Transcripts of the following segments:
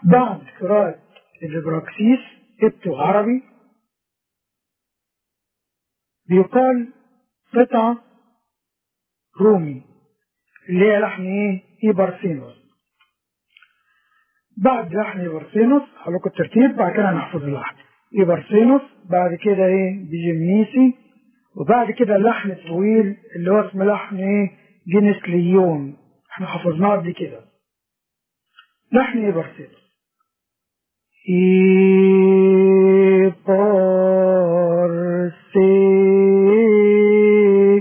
بعد قراءة الإبراكسيس كتبته عربي بيقال قطعة رومي اللي هي لحن ايه؟ إيبرسينوس بعد لحن إيبرسينوس هقول الترتيب بعد كده هنحفظ اللحن إيبرسينوس بعد كده ايه؟ بيجيمنيسي وبعد كده اللحن الطويل اللي هو اسمه لحن ايه؟ جينيس ليون احنا حفظناه قبل كده لحن إيبرسينوس إيبرسي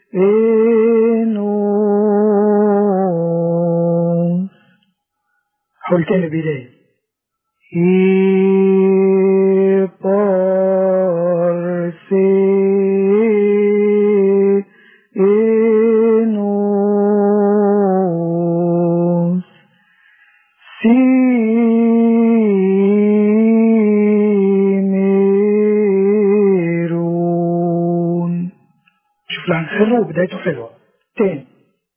إنوس حول تاني بداية إيبرسي إنوس سيميرون شوف لحن حلو وبدايته حلوة تاني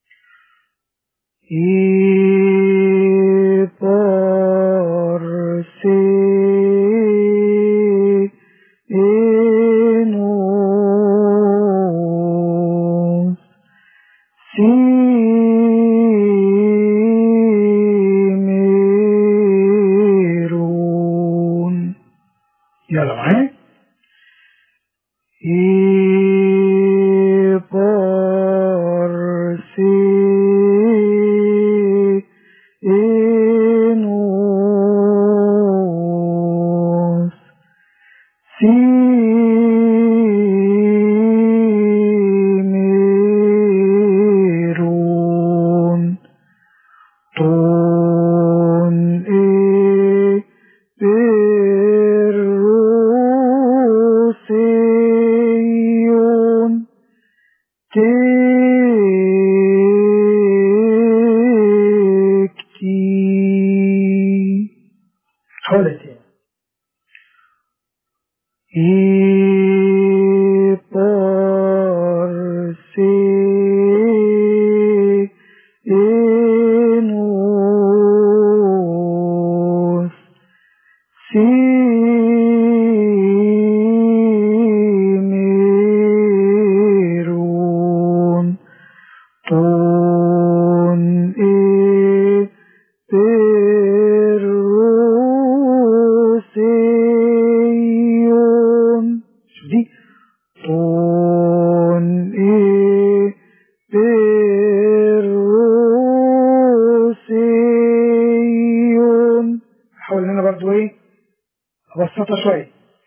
إيبرسي إنوس سيميرون يلا معايا إيبرسي إنوس سيميرون طون إيه بروسيون تكتي حولتين إيبرسي إنوس سيميرون طون إيه بروسيون شوف دي طون إيه بروسيون حاول هنا برضو ايه ابسطها شوية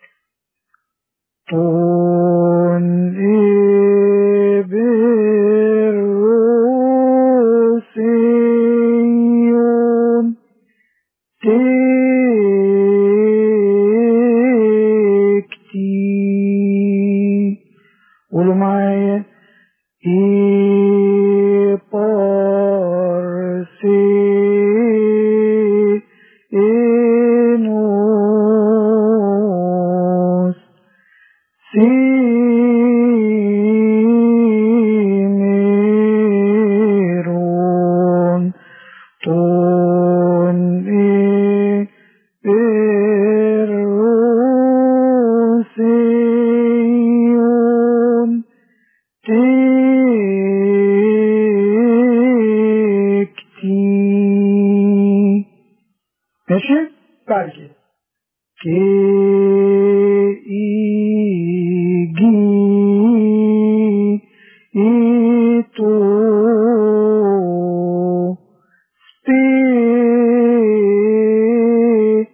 طون إيه بروسيون تكتي قولوا معايا إيبارسي إنوس سيميرون طون إيه بروسيون تكتي ماشي بعد كده كي إي جي إيتو سبي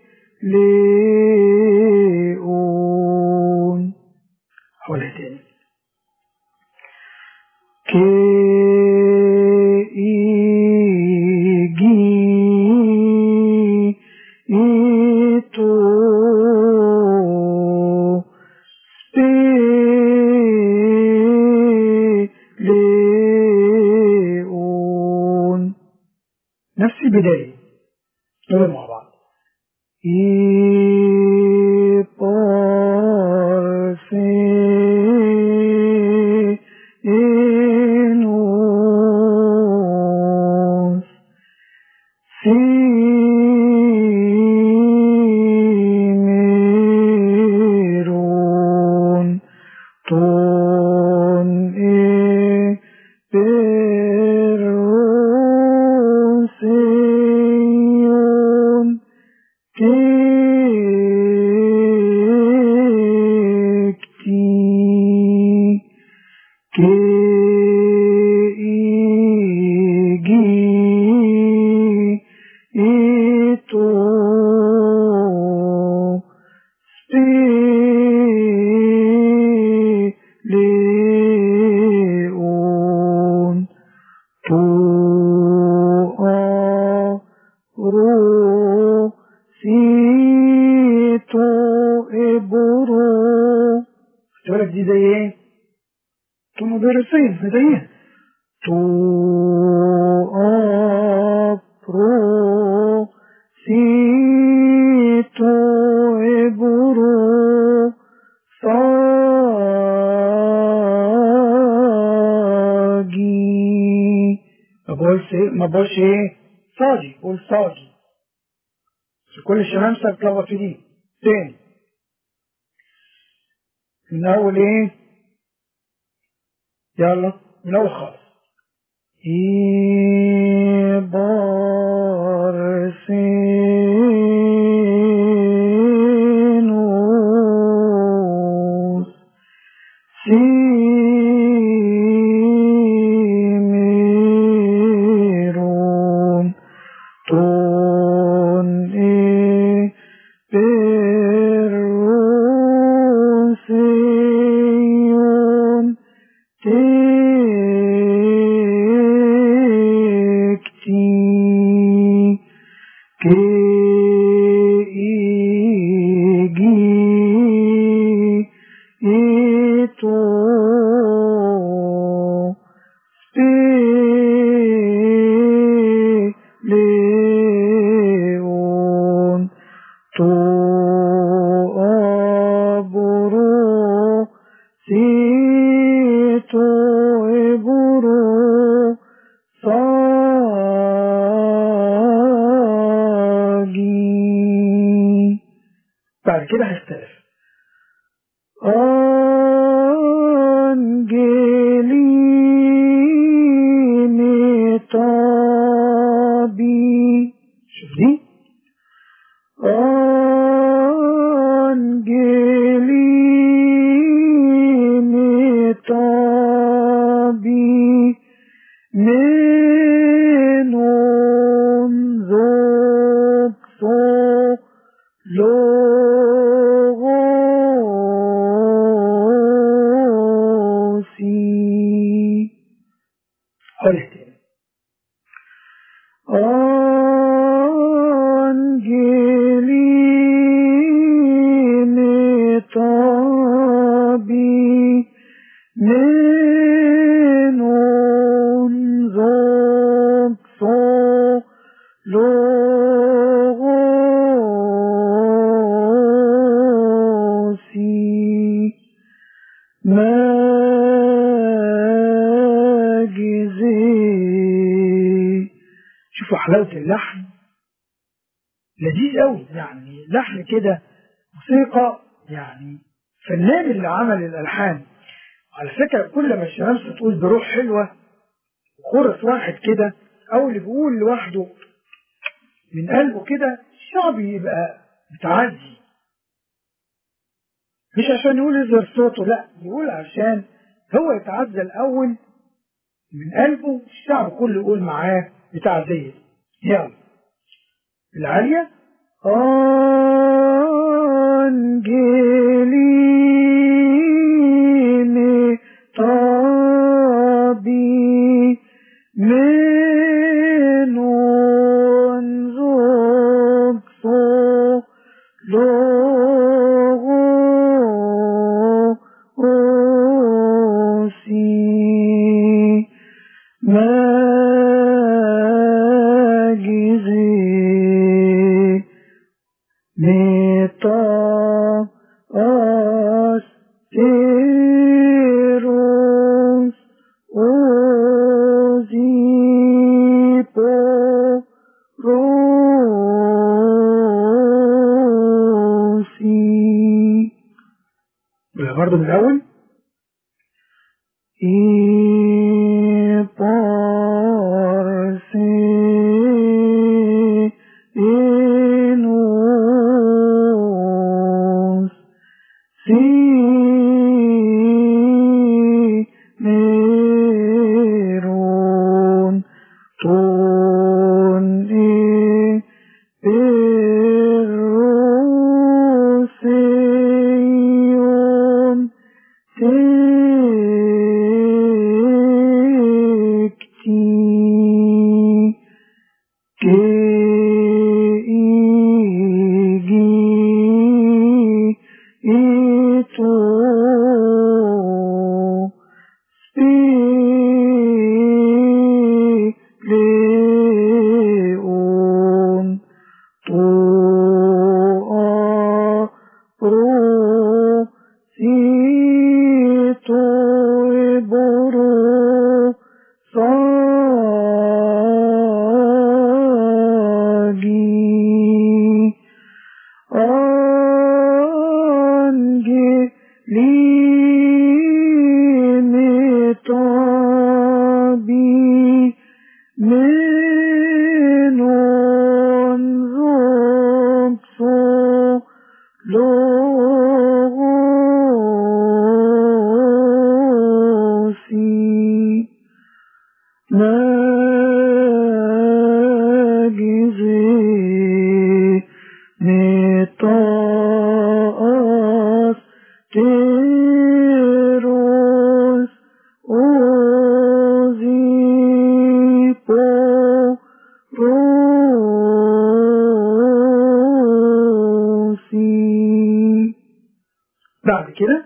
ليون حولها تاني كي إي جي إيتو سبي ليون نفس البداية نقول مع بعض إيبارسي إنوس رو سي تو إبرو بالك دي زي ايه؟ تو مدرسين زيها تو أبرو سي تو إبرو صاجي ما بقولش ما بقولش ايه صاجي قول صاجي في كل الشمامسة بتلخبط في دي تاني من أول إيه؟ يلا من أول خالص إبارسينوس سيميرون تون إيه بروسيون تكتي كيجي إيتو ليون تو أبرو سي تو إبرو صاجي بعد كده هختلف أنجليني طابي شوف دي أنجليني طابي من زوكسو لوغوسي قلت أنجليني طابي من زوكسو لوغوسي ماجزي شوفوا حلاوة اللحن لذيذ قوي يعني لحن كده موسيقى يعني فنان اللي عمل الألحان على فكرة كل ما الشمس تقول بروح حلوة وخرس واحد كده أو اللي بيقول لوحده من قلبه كده الشعب يبقى متعدي مش عشان يقول يظهر صوته لا يقول عشان هو يتعزى الأول من قلبه الشعب كله يقول معاه بتعزية يلا العالية أنجليني طابي من زوكسو لوغوسي ماجزي ميتا أستيروس أوزيبو روسي برضه من الأول إبارسي إنوس سي ميرون تون إي بروسيون تكتي لوسي ناجزي نطاس تيروس أوزيبو روسي بعد كده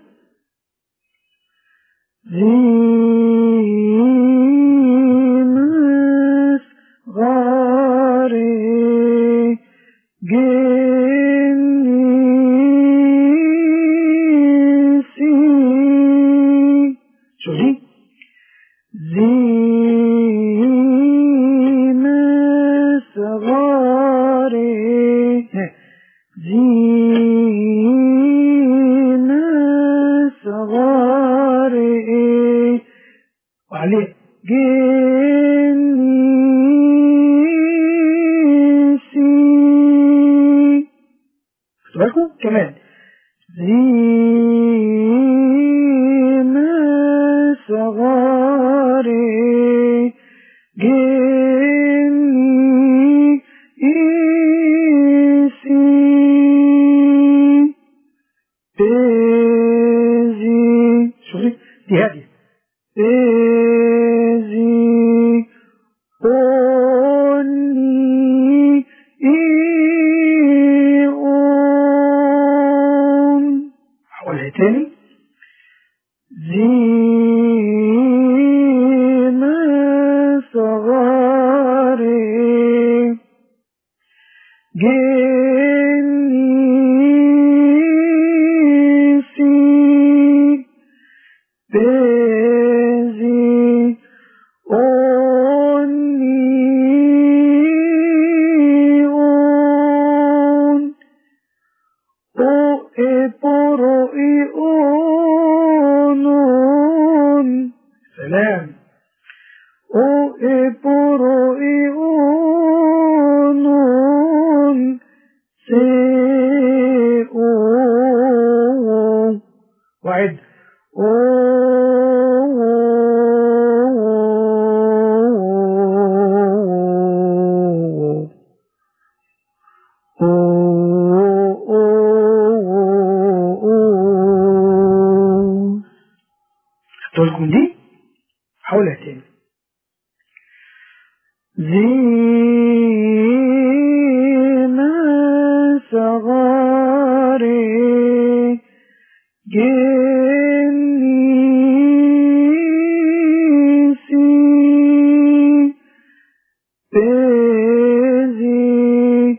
زيمس غاري جنيسي شو دي زيمس غاري زيمس غاري وعليه جنيسي خدوا بالكم كمان زيمس غاري جنيسي بيزي شوفي دي هادية بيزي أوني إيون حولها تاني زيما صغاري جنيسي بيزي أونيون أو إبرو إيونون سلام أو إبرو إيونون سيئو وعد أوه خدتوا لكم دي حولها تاني زينا صغاري جنيسي بيزي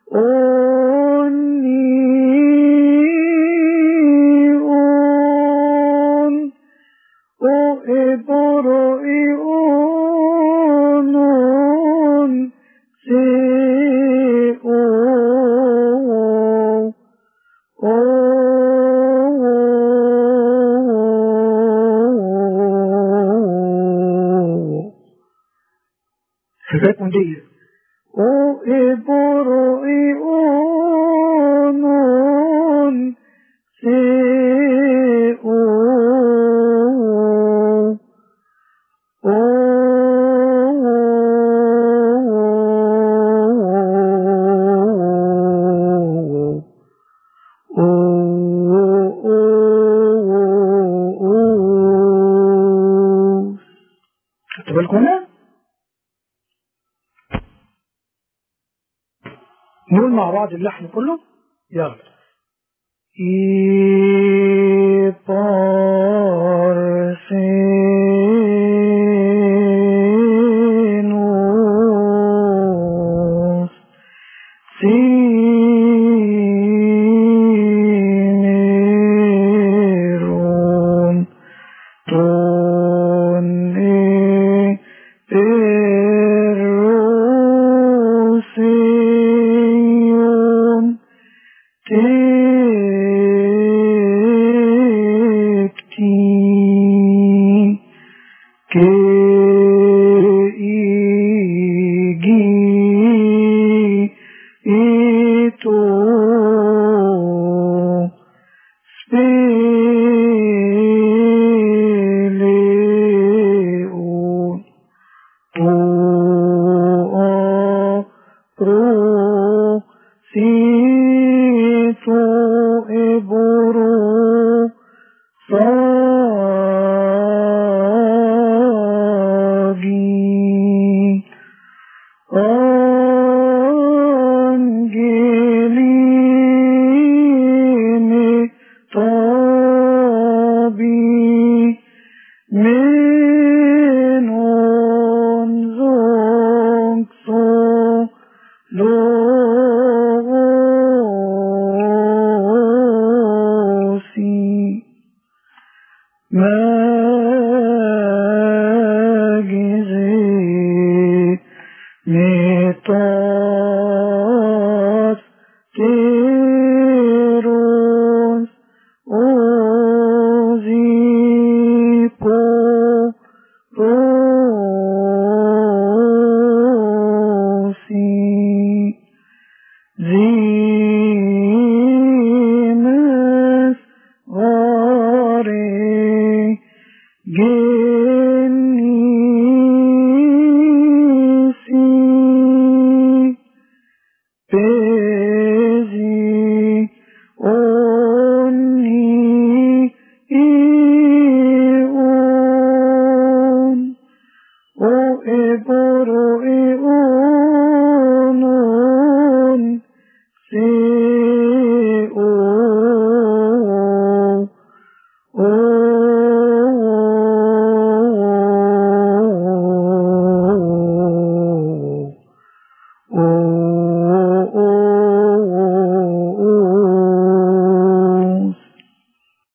أونيون أو إبرو إيونون سيئو أوه فباكم دي أو إبرو إيونون سيئو أوه خدتوا بالكم هنا؟ نقول مع بعض اللحن كله يلا إي بارسينوس سينيرون توني بروسيون تكتي كيجي سيتو إبرو صاغي أنجليني طابي من أنزوكسو لوسي ماجزي ميتاس تيروس أوزيبو روسي زينس غاري جنيسي